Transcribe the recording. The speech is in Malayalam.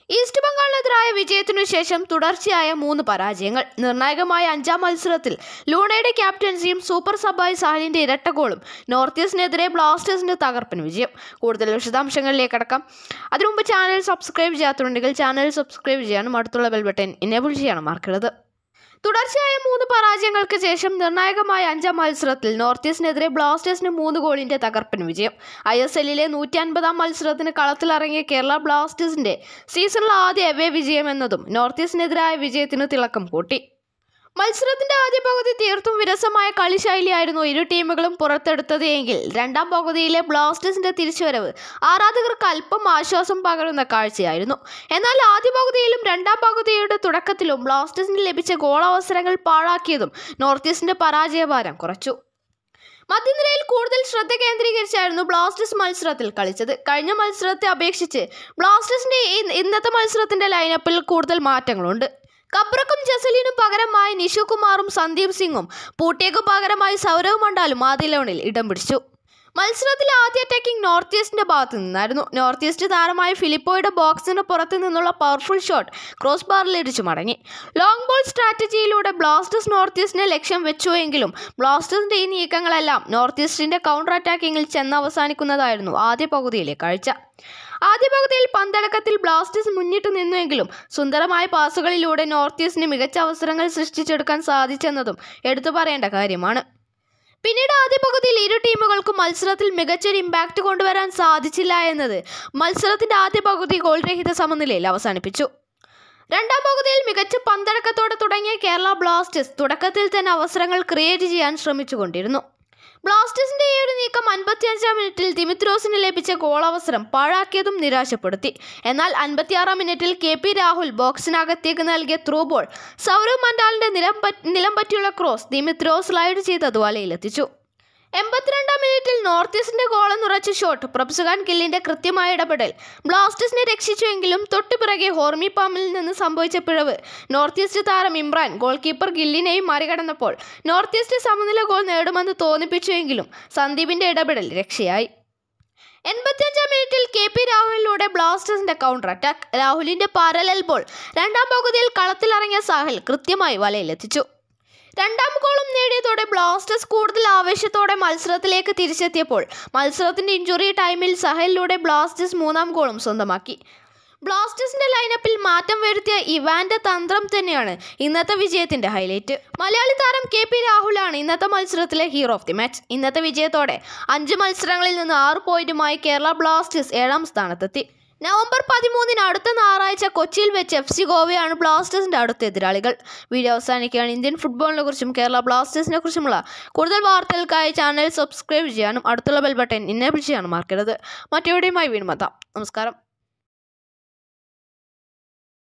ഈസ്റ്റ് ബംഗാളിനെതിരായ വിജയത്തിനു ശേഷം തുടർച്ചയായ മൂന്ന് പരാജയങ്ങൾ നിർണായകമായ അഞ്ചാം മത്സരത്തിൽ ലൂണയുടെ ക്യാപ്റ്റൻസിയും സൂപ്പർ സബായ് സാഹലിന്റെ ഇരട്ട ഗോളും നോർത്ത് ഈസ്റ്റിനെതിരെ ബ്ലാസ്റ്റേഴ്സിന്റെ തകർപ്പൻ വിജയം കൂടുതൽ വിശദാംശങ്ങളിലേക്ക് അടക്കാം അതിനു മുമ്പ് ചാനൽ സബ്സ്ക്രൈബ് ചെയ്യാത്തുണ്ടെങ്കിൽ ചാനൽ സബ്സ്ക്രൈബ് ചെയ്യാനും അടുത്തുള്ള ബെൽ ബട്ടൺ എനേബിൾ ചെയ്യാനും മറക്കരുത് തുടർച്ചയായ മൂന്ന് പരാജയങ്ങൾക്ക് ശേഷം നിർണായകമായ അഞ്ചാം മത്സരത്തിൽ നോർത്ത് ഈസ്റ്റിനെതിരെ ബ്ലാസ്റ്റേഴ്സിന് മൂന്ന് ഗോളിന്റെ തകർപ്പൻ വിജയം ഐ എസ് എല്ലിലെ നൂറ്റി അൻപതാം മത്സരത്തിന് കളത്തിലിറങ്ങിയ കേരള ബ്ലാസ്റ്റേഴ്സിന്റെ സീസണിലെ ആദ്യ എവേ വിജയം എന്നതും നോർത്ത് ഈസ്റ്റിനെതിരായ വിജയത്തിന് തിളക്കം കൂട്ടി മത്സരത്തിന്റെ ആദ്യ പകുതി തീർത്തും വിരസമായ കളിശൈലിയായിരുന്നു ഇരു ടീമുകളും പുറത്തെടുത്തത് എങ്കിൽ രണ്ടാം പകുതിയിലെ ബ്ലാസ്റ്റേഴ്സിന്റെ തിരിച്ചുവരവ് ആരാധകർക്ക് അല്പം ആശ്വാസം പകരുന്ന കാഴ്ചയായിരുന്നു എന്നാൽ ആദ്യ പകുതിയിലും രണ്ടാം പകുതിയുടെ തുടക്കത്തിലും ബ്ലാസ്റ്റേഴ്സിന് ലഭിച്ച ഗോളവസരങ്ങൾ പാഴാക്കിയതും നോർത്ത് ഈസ്റ്റിന്റെ പരാജയഭാരം കുറച്ചു മധ്യനിരയിൽ കൂടുതൽ ശ്രദ്ധ കേന്ദ്രീകരിച്ചായിരുന്നു ബ്ലാസ്റ്റേഴ്സ് മത്സരത്തിൽ കളിച്ചത് കഴിഞ്ഞ മത്സരത്തെ അപേക്ഷിച്ച് ബ്ലാസ്റ്റേഴ്സിന്റെ ഈ- ഇന്നത്തെ മത്സരത്തിന്റെ ലൈനപ്പിൽ കൂടുതൽ മാറ്റങ്ങളുണ്ട് കബ്രക്കും ജസലിനും പകരമായി നിഷു കുമാറും സന്ദീപ് സിംഗും പൂട്ടിയക്കു പകരമായി സൗരവ് മണ്ഡാലും ആദ്യ ലെവനിൽ ഇടം പിടിച്ചു മത്സരത്തിൽ ആദ്യ അറ്റാക്കിംഗ് നോർത്ത് ഈസ്റ്റിന്റെ ഭാഗത്തു നിന്നായിരുന്നു നോർത്ത് ഈസ്റ്റ് താരമായ ഫിലിപ്പോയുടെ ബോക്സിന് പുറത്തു നിന്നുള്ള പവർഫുൾ ഷോട്ട് ക്രോസ് ബാറിൽ ഇടിച്ചു മടങ്ങി ലോങ് ബോൾ സ്ട്രാറ്റജിയിലൂടെ ബ്ലാസ്റ്റേഴ്സ് നോർത്ത് ഈസ്റ്റിനെ ലക്ഷ്യം വെച്ചുവെങ്കിലും ബ്ലാസ്റ്റേഴ്സിന്റെ ഈ നീക്കങ്ങളെല്ലാം നോർത്ത് ഈസ്റ്റിന്റെ കൗണ്ടർ അറ്റാക്കിങ്ങിൽ ചെന്ന് അവസാനിക്കുന്നതായിരുന്നു ആദ്യ പകുതിയിലെ കാഴ്ച ആദ്യ പകുതിയിൽ പന്തടക്കത്തിൽ ബ്ലാസ്റ്റേഴ്സ് മുന്നിട്ട് നിന്നുവെങ്കിലും സുന്ദരമായ പാസുകളിലൂടെ നോർത്ത് ഈസ്റ്റിന് മികച്ച അവസരങ്ങൾ സൃഷ്ടിച്ചെടുക്കാൻ സാധിച്ചെന്നതും എടുത്തു പറയേണ്ട കാര്യമാണ് പിന്നീട് ആദ്യ പകുതിയിൽ ഇരു ടീമുകൾക്കും മത്സരത്തിൽ മികച്ചൊരു ഇമ്പാക്റ്റ് കൊണ്ടുവരാൻ സാധിച്ചില്ല എന്നത് മത്സരത്തിന്റെ ആദ്യ പകുതി ഗോൾ രഹിത സമനിലയിൽ അവസാനിപ്പിച്ചു രണ്ടാം പകുതിയിൽ മികച്ച പന്തടക്കത്തോടെ തുടങ്ങിയ കേരള ബ്ലാസ്റ്റേഴ്സ് തുടക്കത്തിൽ തന്നെ അവസരങ്ങൾ ക്രിയേറ്റ് ചെയ്യാൻ ശ്രമിച്ചുകൊണ്ടിരുന്നു ബ്ലാസ്റ്റേഴ്സിന്റെ ഈ ഒരു നീക്കം അൻപത്തിയഞ്ചാം മിനിറ്റിൽ ദിമിത്രോസിന് ലഭിച്ച ഗോളവസരം പാഴാക്കിയതും നിരാശപ്പെടുത്തി എന്നാൽ അൻപത്തിയാറാം മിനിറ്റിൽ കെ പി രാഹുൽ ബോക്സിനകത്തേക്ക് നൽകിയ ത്രൂ ബോൾ സൗരവ് മണ്ഡാലിന്റെ നിലം പറ്റ് നിലം പറ്റിയുള്ള ക്രോസ് ദിമിത്രോസ് സ്ലൈഡ് ചെയ്ത് വലയിലെത്തിച്ചു എൺപത്തിരണ്ടാം മിനിറ്റിൽ നോർത്ത് ഈസ്റ്റിന്റെ ഗോളെന്നുറച്ച ഷോട്ട് പ്രഭ്സുഖാൻ ഗില്ലിന്റെ കൃത്യമായ ഇടപെടൽ ബ്ലാസ്റ്റേഴ്സിനെ രക്ഷിച്ചുവെങ്കിലും തൊട്ടുപിറകെ ഹോർമി പാമിൽ നിന്ന് സംഭവിച്ച പിഴവ് നോർത്ത് ഈസ്റ്റ് താരം ഇമ്രാൻ ഗോൾ കീപ്പർ ഗില്ലിനെയും മറികടന്നപ്പോൾ നോർത്ത് ഈസ്റ്റ് സമനില ഗോൾ നേടുമെന്ന് തോന്നിപ്പിച്ചുവെങ്കിലും സന്ദീപിന്റെ ഇടപെടൽ രക്ഷയായി എൺപത്തിയഞ്ചാം മിനിറ്റിൽ കെ പി രാഹുലിലൂടെ ബ്ലാസ്റ്റേഴ്സിന്റെ കൗണ്ടർ അറ്റാക്ക് രാഹുലിന്റെ പാരലൽ ബോൾ രണ്ടാം പകുതിയിൽ കളത്തിലിറങ്ങിയ സാഹിൽ കൃത്യമായി വലയിലെത്തിച്ചു രണ്ടാം ഗോളും നേടിയതോടെ ബ്ലാസ്റ്റേഴ്സ് കൂടുതൽ ആവേശത്തോടെ മത്സരത്തിലേക്ക് തിരിച്ചെത്തിയപ്പോൾ മത്സരത്തിന്റെ ഇഞ്ചുറി ടൈമിൽ സഹലിലൂടെ ബ്ലാസ്റ്റേഴ്സ് മൂന്നാം ഗോളും സ്വന്തമാക്കി ബ്ലാസ്റ്റേഴ്സിന്റെ ലൈനപ്പിൽ മാറ്റം വരുത്തിയ ഇവാന്റെ തന്ത്രം തന്നെയാണ് ഇന്നത്തെ വിജയത്തിന്റെ ഹൈലൈറ്റ് മലയാളി താരം കെ പി രാഹുലാണ് ഇന്നത്തെ മത്സരത്തിലെ ഹീറോ ഓഫ് ദി മാച്ച് ഇന്നത്തെ വിജയത്തോടെ അഞ്ച് മത്സരങ്ങളിൽ നിന്ന് ആറ് പോയിന്റുമായി കേരള ബ്ലാസ്റ്റേഴ്സ് ഏഴാം സ്ഥാനത്തെത്തി നവംബർ പതിമൂന്നിന് അടുത്ത ഞായറാഴ്ച കൊച്ചിയിൽ വെച്ച് എഫ് സി ഗോവയാണ് ബ്ലാസ്റ്റേഴ്സിന്റെ അടുത്ത എതിരാളികൾ വീഡിയോ അവസാനിക്കുകയാണ് ഇന്ത്യൻ ഫുട്ബോളിനെ കുറിച്ചും കേരള ബ്ലാസ്റ്റേഴ്സിനെ കുറിച്ചുമുള്ള കൂടുതൽ വാർത്തകൾക്കായി ചാനൽ സബ്സ്ക്രൈബ് ചെയ്യാനും അടുത്തുള്ള ബെൽ ബട്ടൺ ഇന്നേബിൾ ചെയ്യാനും മറക്കരുത് മറ്റെവിടെയുമായി വീണ്ടും എത്താം നമസ്കാരം